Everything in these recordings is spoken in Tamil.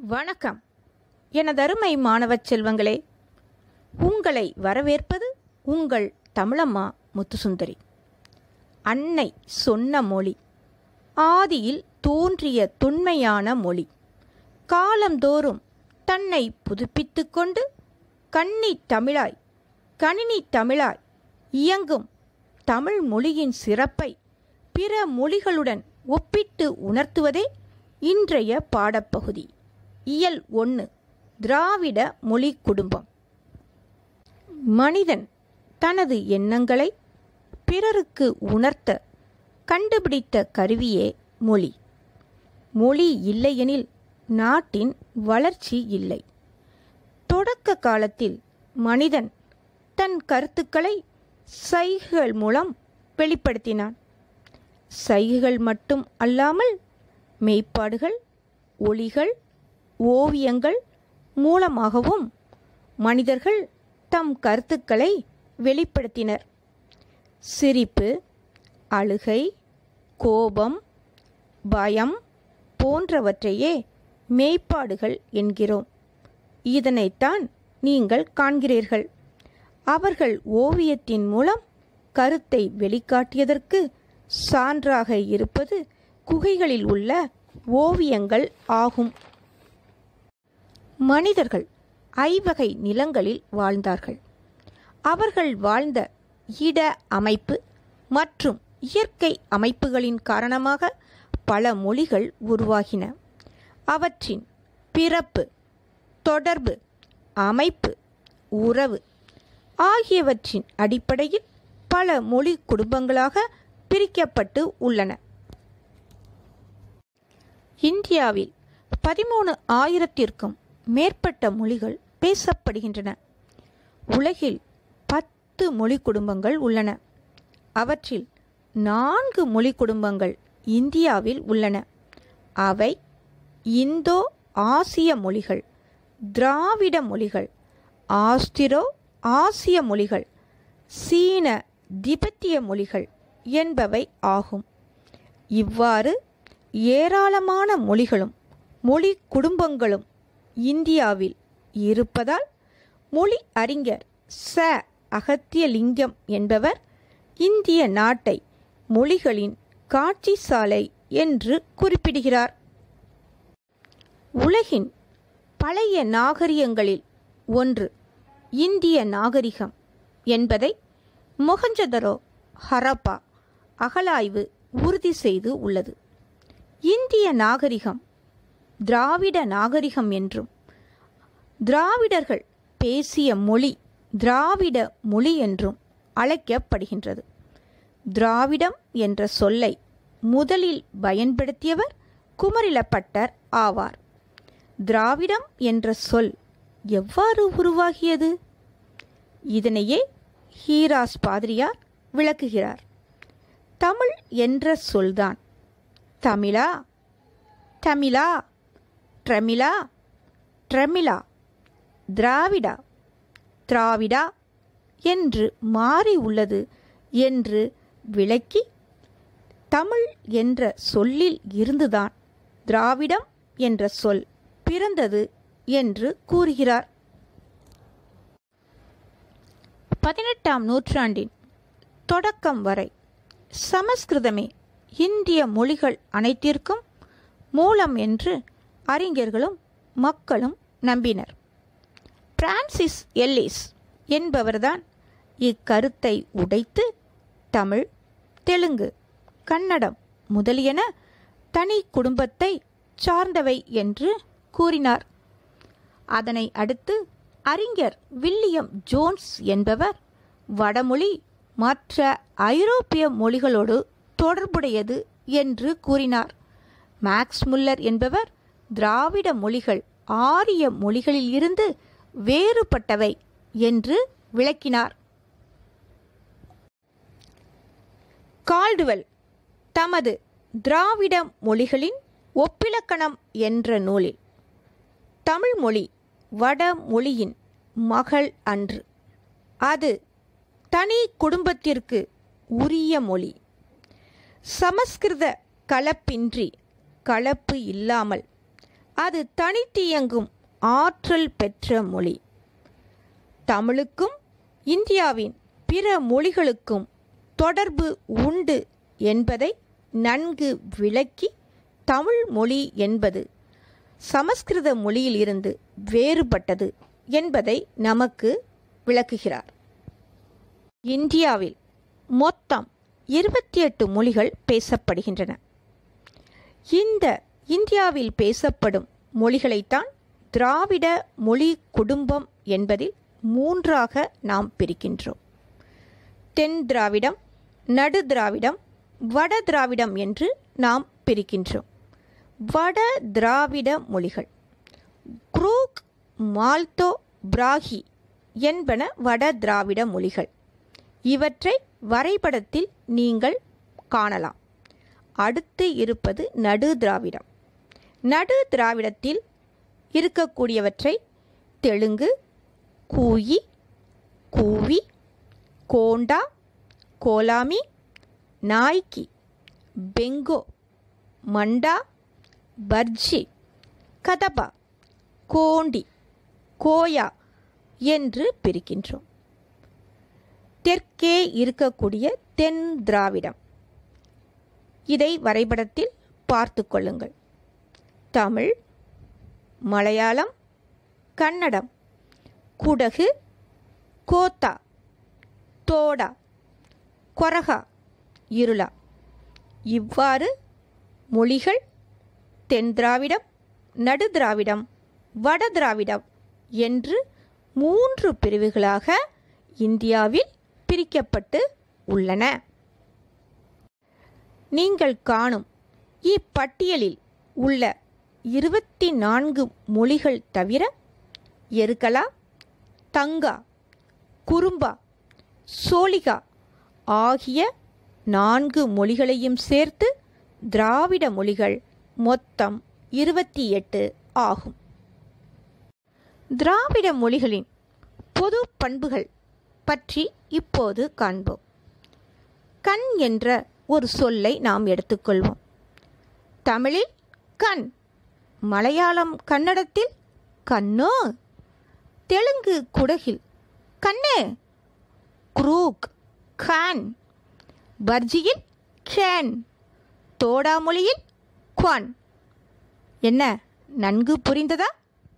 வணக்கம் எனதருமை மாணவச் செல்வங்களே உங்களை வரவேற்பது உங்கள் தமிழம்மா முத்துசுந்தரி அன்னை சொன்ன மொழி ஆதியில் தோன்றிய தொன்மையான மொழி காலந்தோறும் தன்னை புதுப்பித்துக் கொண்டு கன்னி தமிழாய் கணினி தமிழாய் இயங்கும் தமிழ் மொழியின் சிறப்பை பிற மொழிகளுடன் ஒப்பிட்டு உணர்த்துவதே இன்றைய பாடப்பகுதி இயல் ஒன்று திராவிட மொழி குடும்பம் மனிதன் தனது எண்ணங்களை பிறருக்கு உணர்த்த கண்டுபிடித்த கருவியே மொழி மொழி இல்லையெனில் நாட்டின் வளர்ச்சி இல்லை தொடக்க காலத்தில் மனிதன் தன் கருத்துக்களை சைகைகள் மூலம் வெளிப்படுத்தினான் சைகைகள் மட்டும் அல்லாமல் மெய்ப்பாடுகள் ஒளிகள் ஓவியங்கள் மூலமாகவும் மனிதர்கள் தம் கருத்துக்களை வெளிப்படுத்தினர் சிரிப்பு அழுகை கோபம் பயம் போன்றவற்றையே மெய்ப்பாடுகள் என்கிறோம் இதனைத்தான் நீங்கள் காண்கிறீர்கள் அவர்கள் ஓவியத்தின் மூலம் கருத்தை வெளிக்காட்டியதற்கு சான்றாக இருப்பது குகைகளில் உள்ள ஓவியங்கள் ஆகும் மனிதர்கள் ஐவகை நிலங்களில் வாழ்ந்தார்கள் அவர்கள் வாழ்ந்த இட அமைப்பு மற்றும் இயற்கை அமைப்புகளின் காரணமாக பல மொழிகள் உருவாகின அவற்றின் பிறப்பு தொடர்பு அமைப்பு உறவு ஆகியவற்றின் அடிப்படையில் பல மொழி குடும்பங்களாக பிரிக்கப்பட்டு உள்ளன இந்தியாவில் பதிமூணு ஆயிரத்திற்கும் மேற்பட்ட மொழிகள் பேசப்படுகின்றன உலகில் பத்து மொழி குடும்பங்கள் உள்ளன அவற்றில் நான்கு மொழி குடும்பங்கள் இந்தியாவில் உள்ளன அவை இந்தோ ஆசிய மொழிகள் திராவிட மொழிகள் ஆஸ்திரோ ஆசிய மொழிகள் சீன திபெத்திய மொழிகள் என்பவை ஆகும் இவ்வாறு ஏராளமான மொழிகளும் மொழி குடும்பங்களும் இந்தியாவில் இருப்பதால் மொழி அறிஞர் ச அகத்தியலிங்கம் என்பவர் இந்திய நாட்டை மொழிகளின் காட்சி சாலை என்று குறிப்பிடுகிறார் உலகின் பழைய நாகரிகங்களில் ஒன்று இந்திய நாகரிகம் என்பதை மொஹஞ்சதரோ ஹரப்பா அகலாய்வு உறுதி செய்து உள்ளது இந்திய நாகரிகம் திராவிட நாகரிகம் என்றும் திராவிடர்கள் பேசிய மொழி திராவிட மொழி என்றும் அழைக்கப்படுகின்றது திராவிடம் என்ற சொல்லை முதலில் பயன்படுத்தியவர் குமரிலப்பட்டர் ஆவார் திராவிடம் என்ற சொல் எவ்வாறு உருவாகியது இதனையே ஹீராஸ் பாதிரியார் விளக்குகிறார் தமிழ் என்ற சொல்தான் தமிழா தமிழா ட்ரமிழா ட்ரமிழா திராவிடா திராவிடா என்று மாறி உள்ளது என்று விளக்கி தமிழ் என்ற சொல்லில் இருந்துதான் திராவிடம் என்ற சொல் பிறந்தது என்று கூறுகிறார் பதினெட்டாம் நூற்றாண்டின் தொடக்கம் வரை சமஸ்கிருதமே இந்திய மொழிகள் அனைத்திற்கும் மூலம் என்று அறிஞர்களும் மக்களும் நம்பினர் பிரான்சிஸ் எல்லிஸ் என்பவர்தான் இக்கருத்தை உடைத்து தமிழ் தெலுங்கு கன்னடம் முதலியன தனி குடும்பத்தை சார்ந்தவை என்று கூறினார் அதனை அடுத்து அறிஞர் வில்லியம் ஜோன்ஸ் என்பவர் வடமொழி மற்ற ஐரோப்பிய மொழிகளோடு தொடர்புடையது என்று கூறினார் மேக்ஸ் முல்லர் என்பவர் திராவிட மொழிகள் ஆரிய மொழிகளில் இருந்து வேறுபட்டவை என்று விளக்கினார் கால்டுவெல் தமது திராவிட மொழிகளின் ஒப்பிலக்கணம் என்ற நூலில் தமிழ் மொழி வடமொழியின் மகள் அன்று அது தனி குடும்பத்திற்கு உரிய மொழி சமஸ்கிருத கலப்பின்றி கலப்பு இல்லாமல் அது தனித்து இயங்கும் ஆற்றல் பெற்ற மொழி தமிழுக்கும் இந்தியாவின் பிற மொழிகளுக்கும் தொடர்பு உண்டு என்பதை நன்கு விளக்கி தமிழ் மொழி என்பது சமஸ்கிருத மொழியில் இருந்து வேறுபட்டது என்பதை நமக்கு விளக்குகிறார் இந்தியாவில் மொத்தம் இருபத்தி எட்டு மொழிகள் பேசப்படுகின்றன இந்த இந்தியாவில் பேசப்படும் மொழிகளைத்தான் திராவிட மொழி குடும்பம் என்பதில் மூன்றாக நாம் பிரிக்கின்றோம் தென் திராவிடம் நடு திராவிடம் வட திராவிடம் என்று நாம் பிரிக்கின்றோம் வட திராவிட மொழிகள் குரூக் மால்தோ பிராகி என்பன வட திராவிட மொழிகள் இவற்றை வரைபடத்தில் நீங்கள் காணலாம் அடுத்து இருப்பது நடு திராவிடம் நடு திராவிடத்தில் இருக்கக்கூடியவற்றை தெலுங்கு கூயி கூவி கோண்டா கோலாமி நாய்க்கி பெங்கோ மண்டா பர்ஜி கதபா கோண்டி கோயா என்று பிரிக்கின்றோம் தெற்கே இருக்கக்கூடிய தென் திராவிடம் இதை வரைபடத்தில் பார்த்து கொள்ளுங்கள் தமிழ் மலையாளம் கன்னடம் குடகு கோத்தா தோடா கொரகா இருளா இவ்வாறு மொழிகள் தென் திராவிடம் நடு திராவிடம் வட திராவிடம் என்று மூன்று பிரிவுகளாக இந்தியாவில் பிரிக்கப்பட்டு உள்ளன நீங்கள் காணும் இப்பட்டியலில் உள்ள இருபத்தி நான்கு மொழிகள் தவிர எருக்கலா தங்கா குறும்பா சோலிகா ஆகிய நான்கு மொழிகளையும் சேர்த்து திராவிட மொழிகள் மொத்தம் இருபத்தி எட்டு ஆகும் திராவிட மொழிகளின் பொது பண்புகள் பற்றி இப்போது காண்போம் கண் என்ற ஒரு சொல்லை நாம் எடுத்துக்கொள்வோம் தமிழில் கண் மலையாளம் கன்னடத்தில் கண்ணோ தெலுங்கு குடகில் கண்ணு குரூக் கான் பர்ஜியில் கேன் தோடா மொழியில் குவான் என்ன நன்கு புரிந்ததா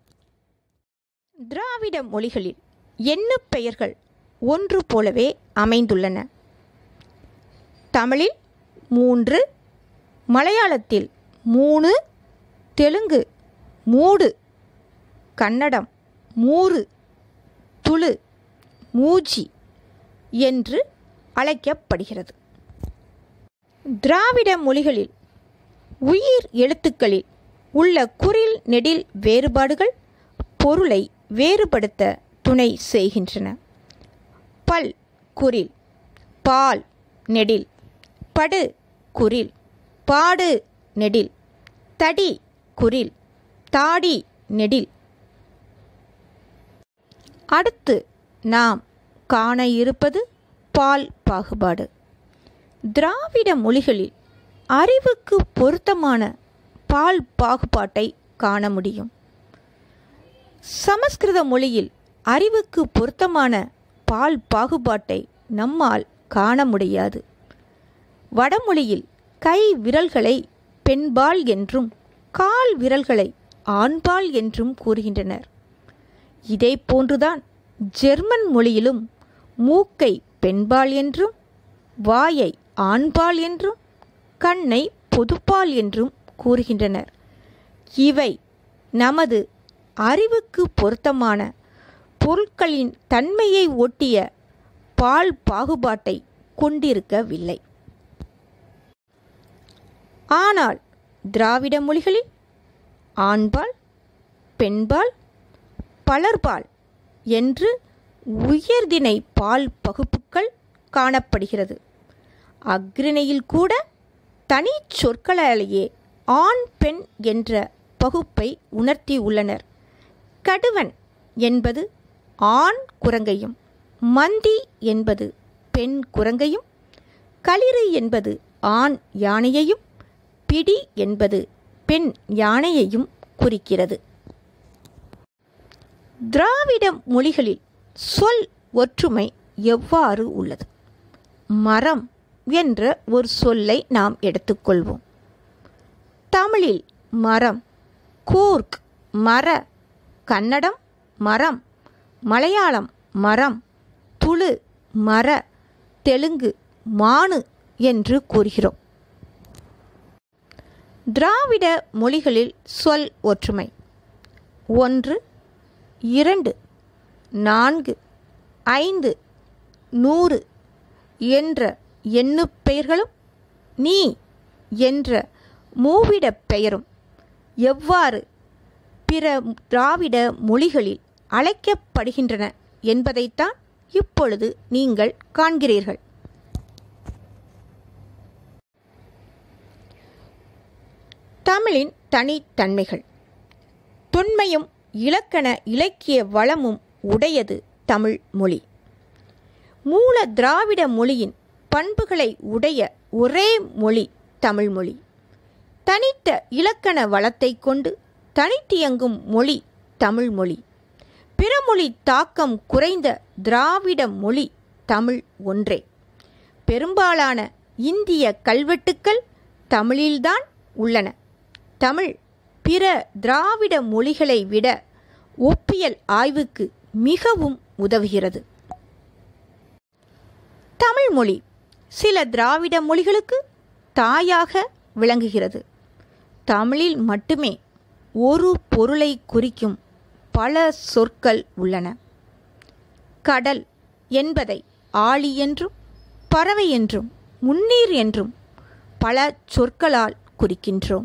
திராவிட மொழிகளில் எண்ணு பெயர்கள் ஒன்று போலவே அமைந்துள்ளன தமிழில் மூன்று மலையாளத்தில் மூணு தெலுங்கு மூடு கன்னடம் மூறு துளு மூஜி என்று அழைக்கப்படுகிறது திராவிட மொழிகளில் உயிர் எழுத்துக்களில் உள்ள குறில் நெடில் வேறுபாடுகள் பொருளை வேறுபடுத்த துணை செய்கின்றன பல் குறில் பால் நெடில் படு குறில் பாடு நெடில் தடி குறில் தாடி நெடில் அடுத்து நாம் காண இருப்பது பால் பாகுபாடு திராவிட மொழிகளில் அறிவுக்கு பொருத்தமான பால் பாகுபாட்டை காண முடியும் சமஸ்கிருத மொழியில் அறிவுக்கு பொருத்தமான பால் பாகுபாட்டை நம்மால் காண முடியாது வடமொழியில் கை விரல்களை பெண்பால் என்றும் கால் விரல்களை ஆண்பால் என்றும் கூறுகின்றனர் இதே போன்றுதான் ஜெர்மன் மொழியிலும் மூக்கை பெண்பால் என்றும் வாயை ஆண்பால் என்றும் கண்ணை பொதுப்பால் என்றும் கூறுகின்றனர் இவை நமது அறிவுக்கு பொருத்தமான பொருட்களின் தன்மையை ஒட்டிய பால் பாகுபாட்டை கொண்டிருக்கவில்லை ஆனால் திராவிட மொழிகளில் ஆண்பால் பெண்பால் பலர்பால் என்று உயர்திணை பால் பகுப்புகள் காணப்படுகிறது அக்ரிணையில் கூட தனி சொற்களாலேயே ஆண் பெண் என்ற பகுப்பை உணர்த்தி உள்ளனர் கடுவன் என்பது ஆண் குரங்கையும் மந்தி என்பது பெண் குரங்கையும் களிறு என்பது ஆண் யானையையும் பிடி என்பது பெண் யானையையும் குறிக்கிறது திராவிட மொழிகளில் சொல் ஒற்றுமை எவ்வாறு உள்ளது மரம் என்ற ஒரு சொல்லை நாம் எடுத்துக்கொள்வோம் தமிழில் மரம் கூர்க் மர கன்னடம் மரம் மலையாளம் மரம் துளு மர தெலுங்கு மானு என்று கூறுகிறோம் திராவிட மொழிகளில் சொல் ஒற்றுமை ஒன்று இரண்டு நான்கு ஐந்து நூறு என்ற எண்ணுப் பெயர்களும் நீ என்ற மூவிடப் பெயரும் எவ்வாறு பிற திராவிட மொழிகளில் அழைக்கப்படுகின்றன என்பதைத்தான் இப்பொழுது நீங்கள் காண்கிறீர்கள் தமிழின் தனித்தன்மைகள் தொன்மையும் இலக்கண இலக்கிய வளமும் உடையது தமிழ் மொழி மூல திராவிட மொழியின் பண்புகளை உடைய ஒரே மொழி தமிழ் மொழி தனித்த இலக்கண வளத்தை கொண்டு தனித்தியங்கும் மொழி தமிழ் மொழி பிறமொழி தாக்கம் குறைந்த திராவிட மொழி தமிழ் ஒன்றே பெரும்பாலான இந்திய கல்வெட்டுக்கள் தமிழில்தான் உள்ளன தமிழ் பிற திராவிட மொழிகளை விட ஒப்பியல் ஆய்வுக்கு மிகவும் உதவுகிறது தமிழ் மொழி சில திராவிட மொழிகளுக்கு தாயாக விளங்குகிறது தமிழில் மட்டுமே ஒரு பொருளை குறிக்கும் பல சொற்கள் உள்ளன கடல் என்பதை ஆழி என்றும் பறவை என்றும் முன்னீர் என்றும் பல சொற்களால் குறிக்கின்றோம்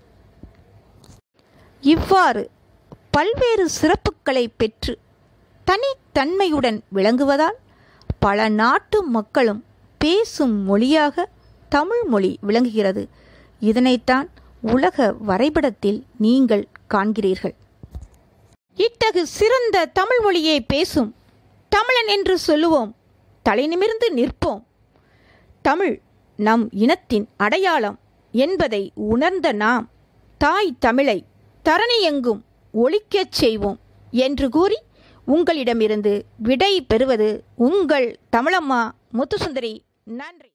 இவ்வாறு பல்வேறு சிறப்புகளை பெற்று தனித்தன்மையுடன் விளங்குவதால் பல நாட்டு மக்களும் பேசும் மொழியாக தமிழ் மொழி விளங்குகிறது இதனைத்தான் உலக வரைபடத்தில் நீங்கள் காண்கிறீர்கள் இத்தகு சிறந்த தமிழ் மொழியை பேசும் தமிழன் என்று சொல்லுவோம் தலை நிமிர்ந்து நிற்போம் தமிழ் நம் இனத்தின் அடையாளம் என்பதை உணர்ந்த நாம் தாய் தமிழை தரணியெங்கும் ஒழிக்கச் செய்வோம் என்று கூறி உங்களிடமிருந்து விடை பெறுவது உங்கள் தமிழம்மா முத்துசுந்தரி நன்றி